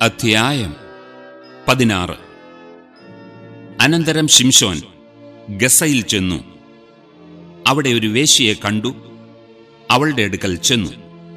അധ്യായം പതിനാറ് അനന്തരം ശിംശോൻ ഗസയിൽ ചെന്നു അവിടെ ഒരു വേശ്യയെ കണ്ടു അവളുടെ അടുക്കൽ ചെന്നു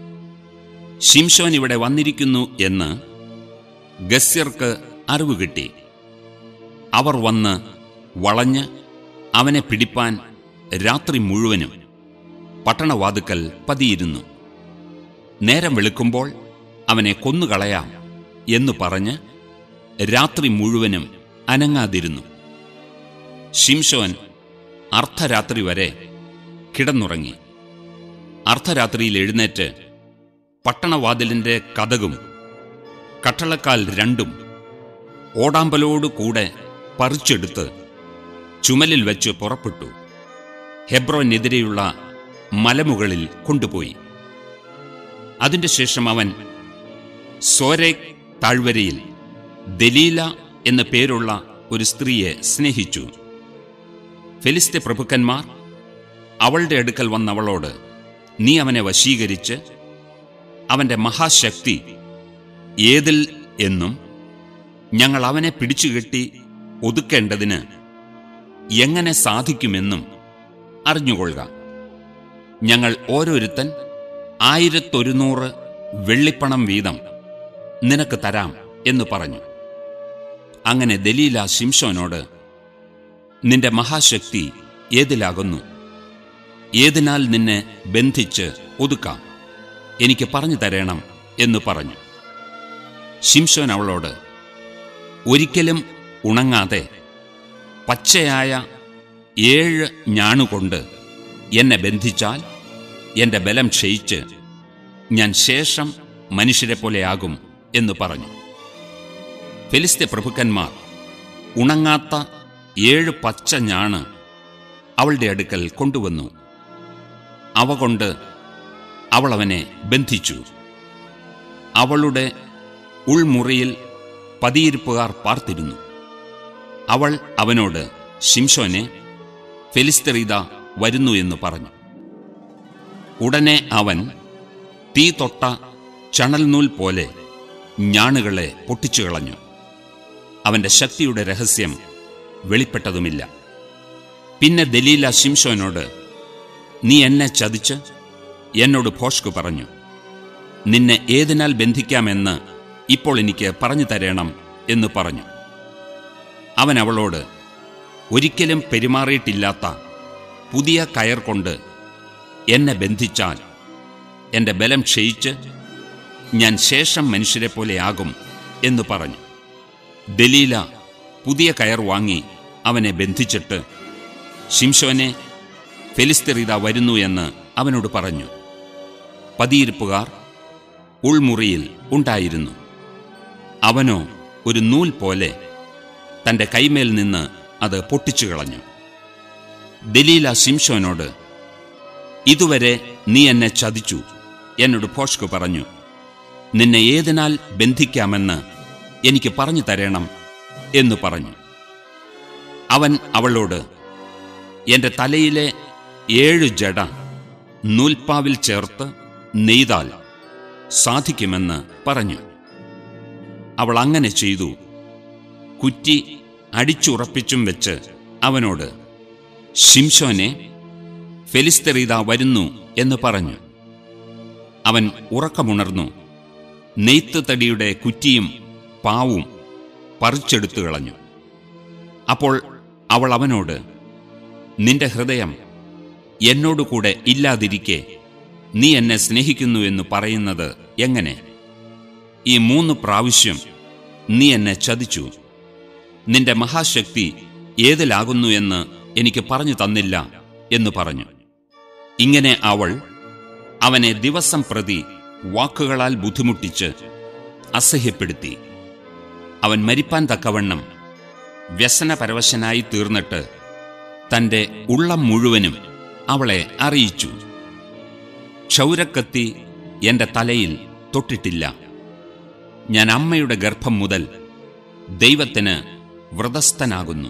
ശിംശോൻ ഇവിടെ വന്നിരിക്കുന്നു എന്ന് ഗസ്യർക്ക് അറിവ് കിട്ടി അവർ വന്ന് വളഞ്ഞ് അവനെ പിടിപ്പാൻ രാത്രി മുഴുവനും പട്ടണവാതുക്കൽ പതിയിരുന്നു നേരം വെളുക്കുമ്പോൾ അവനെ കൊന്നുകളയാം എന്നു പറഞ്ഞ് രാത്രി മുഴുവനും അനങ്ങാതിരുന്നു ശിംശോൻ അർദ്ധരാത്രി വരെ കിടന്നുറങ്ങി അർദ്ധരാത്രിയിൽ എഴുന്നേറ്റ് പട്ടണവാതിലിന്റെ കഥകും കട്ടളക്കാൽ രണ്ടും ഓടാമ്പലോടു കൂടെ പറിച്ചെടുത്ത് ചുമലിൽ വെച്ച് പുറപ്പെട്ടു ഹെബ്രോനെതിരെയുള്ള മലമുകളിൽ കൊണ്ടുപോയി അതിന്റെ ശേഷം അവൻ സോരേക് താഴ്വരയിൽ ദലീല എന്ന പേരുള്ള ഒരു സ്ത്രീയെ സ്നേഹിച്ചു ഫെലിസ്ത്യ പ്രഭുക്കന്മാർ അവളുടെ അടുക്കൽ വന്നവളോട് നീ അവനെ വശീകരിച്ച് അവന്റെ മഹാശക്തി ഏതിൽ എന്നും ഞങ്ങൾ അവനെ പിടിച്ചുകെട്ടി ഒതുക്കേണ്ടതിന് എങ്ങനെ സാധിക്കുമെന്നും അറിഞ്ഞുകൊള്ളുക ഞങ്ങൾ ഓരോരുത്തൻ ആയിരത്തൊരുന്നൂറ് വെള്ളിപ്പണം വീതം നിനക്ക് തരാം എന്ന് പറഞ്ഞു അങ്ങനെ ദലീല ശിംശോനോട് നിന്റെ മഹാശക്തി ഏതിലാകുന്നു ഏതിനാൽ നിന്നെ ബന്ധിച്ച് ഒതുക്കാം എനിക്ക് പറഞ്ഞു തരണം എന്ന് പറഞ്ഞു ശിംശോൻ അവളോട് ഒരിക്കലും ഉണങ്ങാതെ പച്ചയായ ഏഴ് ഞാണുകൊണ്ട് എന്നെ ബന്ധിച്ചാൽ എന്റെ ബലം ക്ഷയിച്ച് ഞാൻ ശേഷം മനുഷ്യരെ പോലെയാകും എന്ന് പറഞ്ഞു ഫെലിസ്ത്യ പ്രഭുക്കന്മാർ ഉണങ്ങാത്ത ഏഴ് പച്ച ഞാണ് അവളുടെ അടുക്കൽ കൊണ്ടുവന്നു അവ കൊണ്ട് അവൾ അവനെ ബന്ധിച്ചു അവളുടെ ഉൾമുറിയിൽ പതിയിരിപ്പുകാർ പാർത്തിരുന്നു അവൾ അവനോട് ശിംശോനെ ഫെലിസ്തരീത വരുന്നു എന്ന് പറഞ്ഞു ഉടനെ അവൻ തീ തൊട്ട ചണൽനൂൽ പോലെ ഞാണുകളെ പൊട്ടിച്ചു കളഞ്ഞു അവന്റെ ശക്തിയുടെ രഹസ്യം വെളിപ്പെട്ടതുമില്ല പിന്നെ ദലീല ശിംശോനോട് നീ എന്നെ ചതിച്ച് എന്നോട് ഭോഷ്കു പറഞ്ഞു നിന്നെ ഏതിനാൽ ബന്ധിക്കാമെന്ന് ഇപ്പോൾ എനിക്ക് പറഞ്ഞു തരണം എന്ന് പറഞ്ഞു അവൻ അവളോട് ഒരിക്കലും പെരുമാറിയിട്ടില്ലാത്ത പുതിയ കയർ കൊണ്ട് എന്നെ ബന്ധിച്ചാൽ എന്റെ ബലം ക്ഷയിച്ച് ഞാൻ ശേഷം മനുഷ്യരെ പോലെയാകും എന്ന് പറഞ്ഞു ദലീല പുതിയ കയർ വാങ്ങി അവനെ ബന്ധിച്ചിട്ട് ശിംശോനെ ഫെലിസ്തീത വരുന്നു എന്ന് അവനോട് പറഞ്ഞു പതിയിരിപ്പുകാർ ഉൾമുറിയിൽ ഉണ്ടായിരുന്നു അവനോ ഒരു നൂൽ പോലെ തന്റെ കൈമേൽ നിന്ന് അത് പൊട്ടിച്ചു കളഞ്ഞു ദലീല ശിംശോനോട് ഇതുവരെ നീ എന്നെ ചതിച്ചു എന്നോട് ഭോഷ്കു പറഞ്ഞു നിന്നെ ഏതിനാൽ ബന്ധിക്കാമെന്ന് എനിക്ക് പറഞ്ഞു തരണം എന്നു പറഞ്ഞു അവൻ അവളോട് എന്റെ തലയിലെ ഏഴു ജട നൂൽപ്പാവിൽ ചേർത്ത് നെയ്താൽ സാധിക്കുമെന്ന് പറഞ്ഞു അവൾ അങ്ങനെ ചെയ്തു കുറ്റി അടിച്ചുറപ്പിച്ചും വെച്ച് അവനോട് ശിംശോനെ ഫെലിസ്തരീത വരുന്നു എന്ന് പറഞ്ഞു അവൻ ഉറക്കമുണർന്നു നെയ്ത്ത് തടിയുടെ കുറ്റിയും പാവും പറിച്ചെടുത്തു കളഞ്ഞു അപ്പോൾ അവൾ അവനോട് നിന്റെ ഹൃദയം എന്നോടുകൂടെ ഇല്ലാതിരിക്കെ നീ എന്നെ സ്നേഹിക്കുന്നു എന്ന് പറയുന്നത് എങ്ങനെ ഈ മൂന്ന് പ്രാവശ്യം നീ എന്നെ ചതിച്ചു നിന്റെ മഹാശക്തി ഏതിലാകുന്നു എന്ന് എനിക്ക് പറഞ്ഞു തന്നില്ല എന്ന് പറഞ്ഞു ഇങ്ങനെ അവൾ അവനെ ദിവസം പ്രതി വാക്കുകളാൽ ബുദ്ധിമുട്ടിച്ച് അസഹ്യപ്പെടുത്തി അവൻ മരിപ്പാൻ തക്കവണ്ണം വ്യസനപരവശനായി തീർന്നിട്ട് തന്റെ ഉള്ളം മുഴുവനും അവളെ അറിയിച്ചു ക്ഷൗരക്കത്തി എന്റെ തലയിൽ തൊട്ടിട്ടില്ല ഞാൻ അമ്മയുടെ ഗർഭം മുതൽ ദൈവത്തിന് വ്രതസ്ഥനാകുന്നു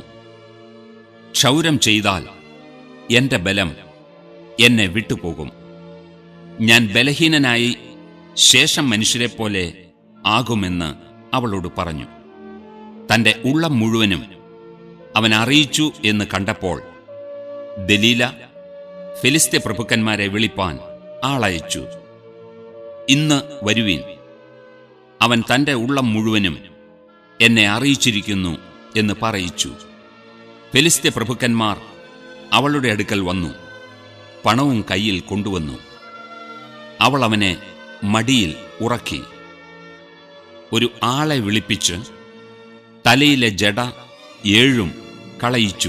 ക്ഷൗരം ചെയ്താൽ എന്റെ ബലം എന്നെ വിട്ടുപോകും ഞാൻ ബലഹീനനായി ശേഷം മനുഷ്യരെപ്പോലെ ആകുമെന്ന് അവളോട് പറഞ്ഞു തന്റെ ഉള്ളം മുഴുവനും അവൻ അറിയിച്ചു എന്ന് കണ്ടപ്പോൾ ദലീല ഫിലിസ്ത്യ പ്രഭുക്കന്മാരെ വിളിപ്പാൻ ആളയച്ചു ഇന്ന് വരുവീൻ അവൻ തന്റെ ഉള്ളം മുഴുവനും എന്നെ അറിയിച്ചിരിക്കുന്നു എന്ന് പറയിച്ചു ഫെലിസ്ത്യ പ്രഭുക്കന്മാർ അവളുടെ അടുക്കൽ വന്നു പണവും കയ്യിൽ കൊണ്ടുവന്നു അവൾ അവനെ മടിയിൽ ഉറക്കി ഒരു ആളെ വിളിപ്പിച്ച് തലയിലെ ജട ഏഴും കളയിച്ചു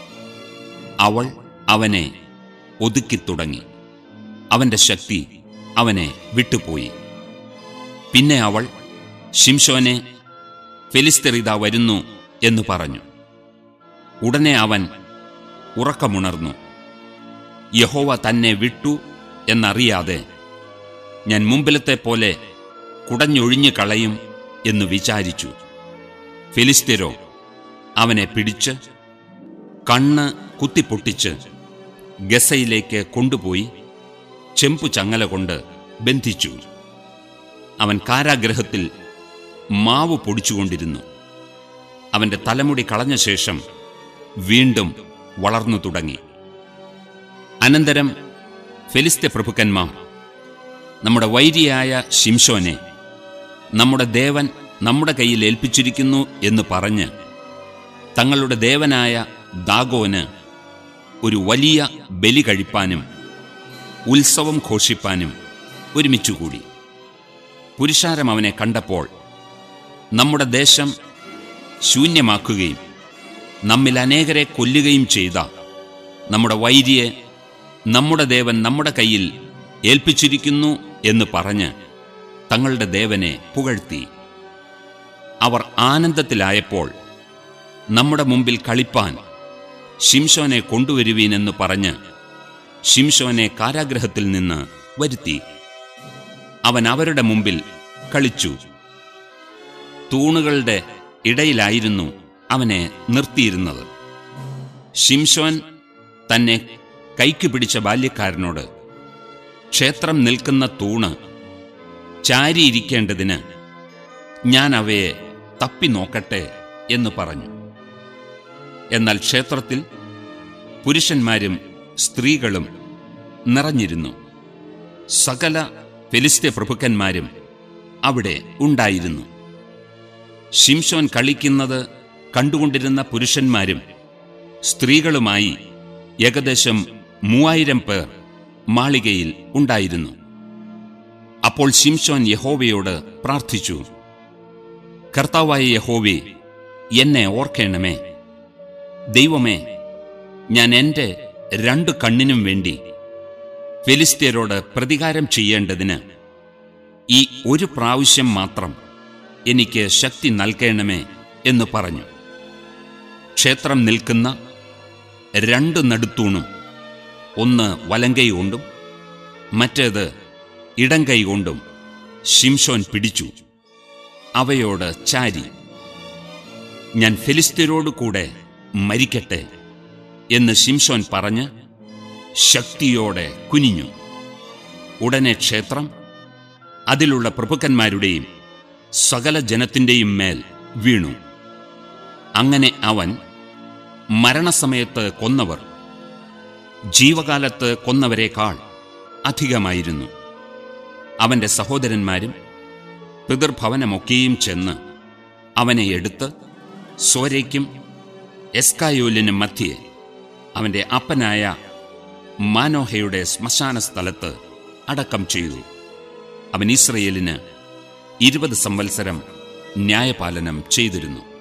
അവൾ അവനെ ഒതുക്കിത്തുടങ്ങി അവന്റെ ശക്തി അവനെ വിട്ടുപോയി പിന്നെ അവൾ ശിംശോനെ ഫെലിസ്തറിത വരുന്നു എന്ന് പറഞ്ഞു ഉടനെ അവൻ ഉറക്കമുണർന്നു യഹോവ തന്നെ വിട്ടു എന്നറിയാതെ ഞാൻ മുമ്പിലത്തെ പോലെ കുടഞ്ഞൊഴിഞ്ഞു കളയും എന്ന് വിചാരിച്ചു ഫിലിസ്തീരോ അവനെ പിടിച്ച് കണ്ണ് കുത്തിപ്പൊട്ടിച്ച് ഗസയിലേക്ക് കൊണ്ടുപോയി ചെമ്പു ചങ്ങല കൊണ്ട് ബന്ധിച്ചു അവൻ കാരാഗ്രഹത്തിൽ മാവ് പൊടിച്ചുകൊണ്ടിരുന്നു അവന്റെ തലമുടി കളഞ്ഞ ശേഷം വീണ്ടും വളർന്നു തുടങ്ങി അനന്തരം ഫെലിസ്ത്യ പ്രഭുക്കന്മാർ നമ്മുടെ വൈരിയായ ശിംശോനെ നമ്മുടെ ദേവൻ നമ്മുടെ കയ്യിൽ ഏൽപ്പിച്ചിരിക്കുന്നു എന്ന് പറഞ്ഞ് തങ്ങളുടെ ദേവനായ ദാഗോന് ഒരു വലിയ ബലി കഴിപ്പാനും ഉത്സവം ഘോഷിപ്പാനും ഒരുമിച്ചുകൂടി പുരുഷാരം അവനെ കണ്ടപ്പോൾ നമ്മുടെ ദേശം ശൂന്യമാക്കുകയും നമ്മിൽ അനേകരെ കൊല്ലുകയും ചെയ്ത നമ്മുടെ വൈരിയെ നമ്മുടെ ദേവൻ നമ്മുടെ കയ്യിൽ ഏൽപ്പിച്ചിരിക്കുന്നു എന്ന് പറഞ്ഞ് തങ്ങളുടെ ദേവനെ പുകഴ്ത്തി അവർ ആനന്ദത്തിലായപ്പോൾ നമ്മുടെ മുമ്പിൽ കളിപ്പാൻ ശിംശോനെ കൊണ്ടുവരുവീനെന്ന് പറഞ്ഞ് ശിംശോനെ കാരാഗ്രഹത്തിൽ നിന്ന് വരുത്തി അവൻ അവരുടെ മുമ്പിൽ കളിച്ചു തൂണുകളുടെ ഇടയിലായിരുന്നു അവനെ നിർത്തിയിരുന്നത് ശിംശോൻ തന്നെ കൈക്ക് പിടിച്ച ബാല്യക്കാരനോട് ക്ഷേത്രം നിൽക്കുന്ന തൂണ് ചാരിയിരിക്കേണ്ടതിന് ഞാൻ അവയെ തപ്പി നോക്കട്ടെ എന്ന് പറഞ്ഞു എന്നാൽ ക്ഷേത്രത്തിൽ പുരുഷന്മാരും സ്ത്രീകളും നിറഞ്ഞിരുന്നു സകല ഫെലിസ്ത്യ പ്രഭുക്കന്മാരും അവിടെ ഉണ്ടായിരുന്നു ശിംശോൻ കളിക്കുന്നത് കണ്ടുകൊണ്ടിരുന്ന പുരുഷന്മാരും സ്ത്രീകളുമായി ഏകദേശം മൂവായിരം പേർ മാളികയിൽ ഉണ്ടായിരുന്നു അപ്പോൾ ശിംശോൻ യഹോവയോട് പ്രാർത്ഥിച്ചു കർത്താവായ യഹോവേ എന്നെ ഓർക്കേണമേ ദൈവമേ ഞാൻ എൻ്റെ രണ്ടു കണ്ണിനും വേണ്ടി ഫെലിസ്ത്യരോട് പ്രതികാരം ചെയ്യേണ്ടതിന് ഈ ഒരു പ്രാവശ്യം മാത്രം എനിക്ക് ശക്തി നൽകണമേ എന്ന് പറഞ്ഞു ക്ഷേത്രം നിൽക്കുന്ന രണ്ട് നടുത്തൂണും ഒന്ന് വലങ്കൈ കൊണ്ടും മറ്റേത് ഇടങ്കൈ കൊണ്ടും ശിംഷോൻ പിടിച്ചു അവയോട് ചാരി ഞാൻ ഫെലിസ്ത്യരോട് കൂടെ മരിക്കട്ടെ എന്ന് ശിംഷോൻ പറഞ്ഞ് ശക്തിയോടെ കുനിഞ്ഞു ഉടനെ ക്ഷേത്രം അതിലുള്ള പ്രഭുക്കന്മാരുടെയും സകല ജനത്തിൻ്റെയും മേൽ വീണു അങ്ങനെ അവൻ മരണസമയത്ത് കൊന്നവർ ജീവകാലത്ത് കൊന്നവരെക്കാൾ അധികമായിരുന്നു അവന്റെ സഹോദരന്മാരും പിതൃഭവനമൊക്കെയും ചെന്ന് അവനെ എടുത്ത് സോരയ്ക്കും എസ്കായോലിനും മധ്യേ അവന്റെ അപ്പനായ മാനോഹയുടെ ശ്മശാന സ്ഥലത്ത് അടക്കം ചെയ്തു അവൻ ഇസ്രയേലിന് ഇരുപത് സംവത്സരം ന്യായപാലനം ചെയ്തിരുന്നു